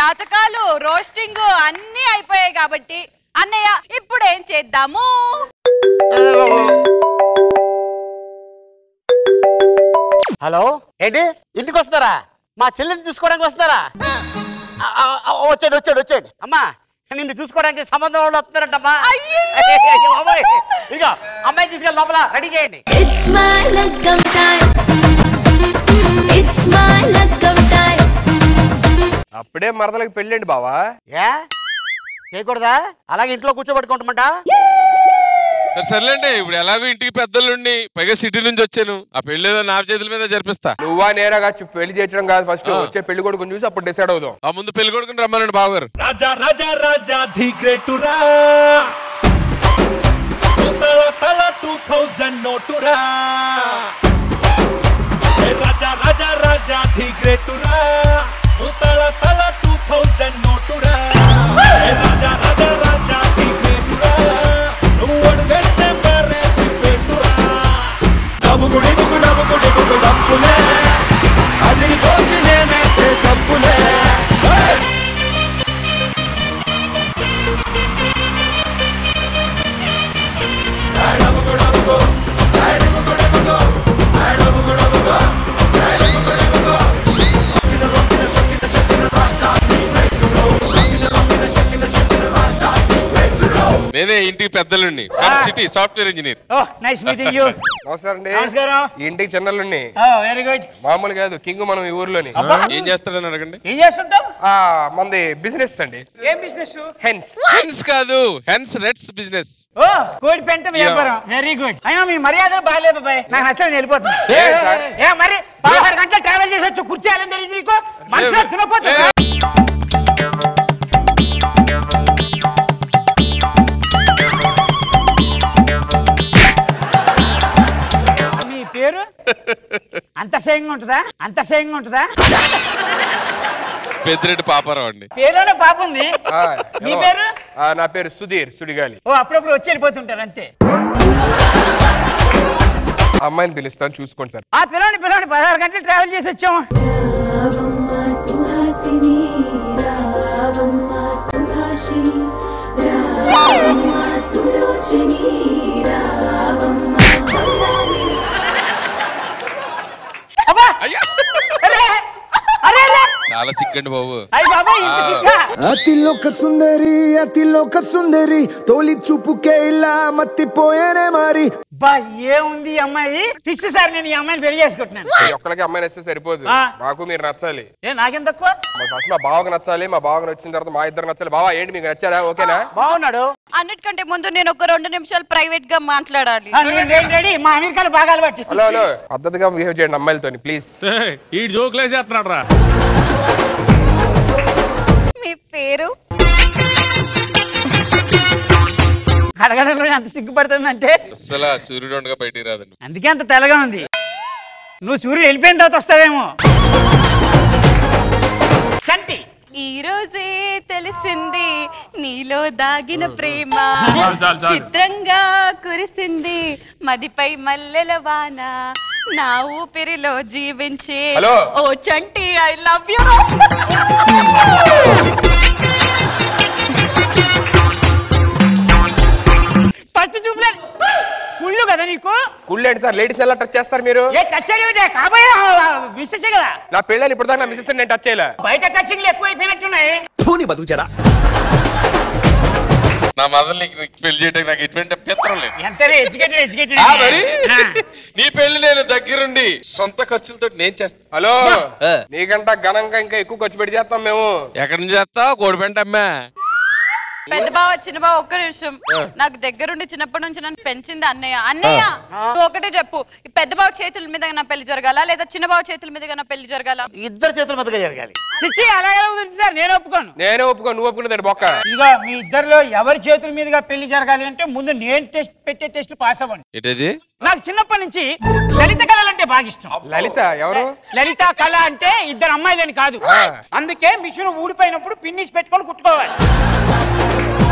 జాతకాలు రోస్టింగ్ అన్నీ అయిపోయాయి కాబట్టి అన్నయ్య ఇప్పుడు ఏం చేద్దాము హలో ఏంటి ఇంటికి వస్తారా మా చెల్లిని చూసుకోవడానికి వస్తారా ఆ, ఆ, ఆ, వచ్చాడు వచ్చాడు వచ్చాడు అమ్మా నిన్ను చూసుకోవడానికి సంబంధం వాళ్ళు వస్తున్నారంటమ్మా అయ్యో, బాబోయ్. ఇదిగో అమ్మాయి తీసుకెళ్ళి లోపల రెడీ చేయండి It's my luckam time. It's my luckam time. అప్పుడే మరదలకి పెళ్ళండి బావా ఏ చేయకూడదా అలాగే ఇంట్లో కూర్చోబెట్టుకుంటామంట సరే సర్లేండి ఇప్పుడు ఎలాగో ఇంటికి పెద్దలుండి పైగా సిటీ నుంచి వచ్చాను ఆ పెళ్లి ఏదో నా చేతుల మీద జరిపిస్తా నువ్వా నేరాగా చెప్పు, పెళ్లి చేయడం కాదు ఫస్ట్ వచ్చే పెళ్లి కొడుకుని చూసి అప్పుడు డిసైడ్ అవుదాం ఆ ముందు పెళ్లి కొడుకుని రమ్మనండి బావగారు రాజా రాజా రాజా ది గ్రేటురా తల తల టూ థౌజండ్ నోటురా ఏ రాజా రాజా రాజా ది గ్రేటురా తల తల టూ థౌజండ్ నోటురా ఏ రాజా రాజా రాజా ది గ్రేటురా నువ్వు అడుగేస్తే మరే పెట్టురా డబ్బుకుడి బుకు డబ్బుకుడి బుకు డబ్బులే అదిరి పోతే నేనేస్తే డబ్బులే నేనే ఇంటికి పెద్దలుండి city software engineer oh nice meeting you నమస్కారం అండి నమస్కారం ఈ ఇంటికి చిన్నలుండి వెరీ గుడ్ మామూలు కాదు కింగ్ మనం ఈ ఊర్లోని ఏం చేస్తాడని అడగండి ఏం చేస్తుంటావు ఆ మంది బిజినెస్ అండి ఏం బిజినెస్ హెన్స్ హెన్స్ కాదు హెన్స్ రెడ్స్ బిజినెస్ ఓ కోడి పెంట వ్యాపారం వెరీ గుడ్ అయినా మీ మర్యాద బాగాలేదు బాబాయ్ నాకు నచ్చని వెళ్ళిపోతుంది ఏం సార్? ఏ మరి పదహారు గంటలు ట్రావెల్ చేసి వచ్చి కూర్చోాలని తెలియదు నీకు మనుషులు తినపోతుంది మీ పేరు అంత సేయంగా ఉంటుందా అంత సేయంగా ఉంటుందా పెద్దిరెడ్డి పాపారావు అండి పేరులోనే పాప ఉంది ఆ, నీ hello. పేరు ఆ, నా పేరు సుధీర్ సుడిగాలి ఓ అప్పుడప్పుడు వచ్చి వెళ్ళిపోతుంటారు అంతే అమ్మాయిని పిలుస్తాను చూసుకోండి సార్ ఆ పిల్లని పిల్లని పదహారు గంటలు ట్రావెల్ చేసి వచ్చాము రావమ్మ సుహాసిని రావమ్మ సుభాషిణి రావమ్మ సులోచని రావమ్మ సౌదామిని అబ్బా అయ్యా అరే అరే అరే చాలా సిగ్గండి బాబు అయ్య బాబా ఇంత సిగ్గా అతిలోక సుందరి అతిలోక సుందరి తోలి చూపుకే ఇలా మత్తిపోయేనే మరి బా ఏముంది ఈ అమ్మాయి ఫిక్స్ సార్ నేను ఈ అమ్మాయిని పెళ్లి చేసుకుంటున్నాను ఈ ఒక్కరికి అమ్మాయిని వస్తే సరిపోదు ఆ. మాకు మీరు నచ్చాలి ఏ నాకేం తక్కువ మా ఫస్ట్ మా బావకు నచ్చాలి మా బావకు నచ్చిన తర్వాత మా ఇద్దరు నచ్చాలి బావా ఏంటి మీకు నచ్చారా ఓకేనా బాగున్నాడు అన్నిటికంటే ముందు నేను ఒక రెండు నిమిషాలు ప్రైవేట్ గా మాట్లాడాలి ఆ, నేను రెడీ రెడీ మా అమెరికాలో బాగా అలవాటు హలో హలో పద్ధతిగా బిహేవ్ చేయండి అమ్మాయిలతో ప్లీజ్ ఈ జోకులే చేస్తున్నాడు రా మీ పేరు అడగడంలో ఎంత సిగ్గుపడుతుందంటే అసలు సూర్యుడు ఉండగా బయటికి రాదండి అందుకే అంత తెల్లగా ఉంది నువ్వు సూర్యుడు వెళ్ళిపోయిన తర్వాత వస్తావేమో చంటి ఈ రోజే తెలిసింది నీలో దాగిన ప్రేమ చాలు, చాలు, చాలు. చిత్రంగా కురిసింది మదిపై మల్లెల వాన నా ఊపిరిలో జీవించే hello. Oh Chanti I love you first చూపులే కుళ్ళు కదా నీకు కుళ్ళు ఏంటి సార్ లేడీస్ ఎలా టచ్ చేస్తారు మీరు ఏ టచ్ అయ్యేదే కాబోయే మిస్సెస్ కదా నా పెళ్ళని ఇప్పుడు దాకా నా మిస్సెస్ నేను టచ్ చేయలే బయట టచింగ్లు ఎక్కువైపోయినట్టున్నాయి నా మదర్ నీకు పెళ్లి చేయడానికి నాకు ఎటువంటి అభ్యంతరం లేదు ఎంత ఎడ్యుకేటెడ్ ఎడ్యుకేటెడ్ ఆ, మరి నీ పెళ్లి నేను దగ్గరుండి సొంత ఖర్చులతో నేను చేస్తా హలో ఆ. నీకంట ఘనంగా ఇంకా ఎక్కువ ఖర్చు పెట్టి చేస్తాం మేము ఎక్కడి నుంచి చేస్తావు కోడిపెంట అమ్మా పెద్ద బావ చిన్న బావ ఒక్క నిమిషం నాకు దగ్గరుండి చిన్నప్పటి నుంచి నన్ను పెంచింది అన్నయ్య అన్నయ్య నువ్వు ఒకటే చెప్పు ఈ పెద్ద బావ చేతుల మీద నా పెళ్లి జరగాల లేదా చిన్న బావ చేతుల మీదుగా నా పెళ్లి జరగాల ఇద్దరు చేతుల మీదుగా జరగాలి చిచ్చి అలా ఎలా కుదిరింది సార్ నేను ఒప్పుకోను నేనే ఒప్పుకో నువ్వు ఒప్పుకునేది బొక్క ఇదిగో మీ ఇద్దరిలో ఎవరి చేతుల మీదుగా పెళ్లి జరగాలి అంటే ముందు నేను టెస్ట్ పెట్టే టెస్ట్ పాస్ అవ్వండి ఏంటది నాకు చిన్నప్పటి నుంచి లలిత కళలంటే బాగా ఇష్టం లలిత ఎవరు లలిత కళ అంటే ఇద్దరు అమ్మాయిలని కాదు అందుకే మిషన్ ఊడిపోయినప్పుడు పిన్నిస్ పెట్టుకొని కుట్టుకోవాలి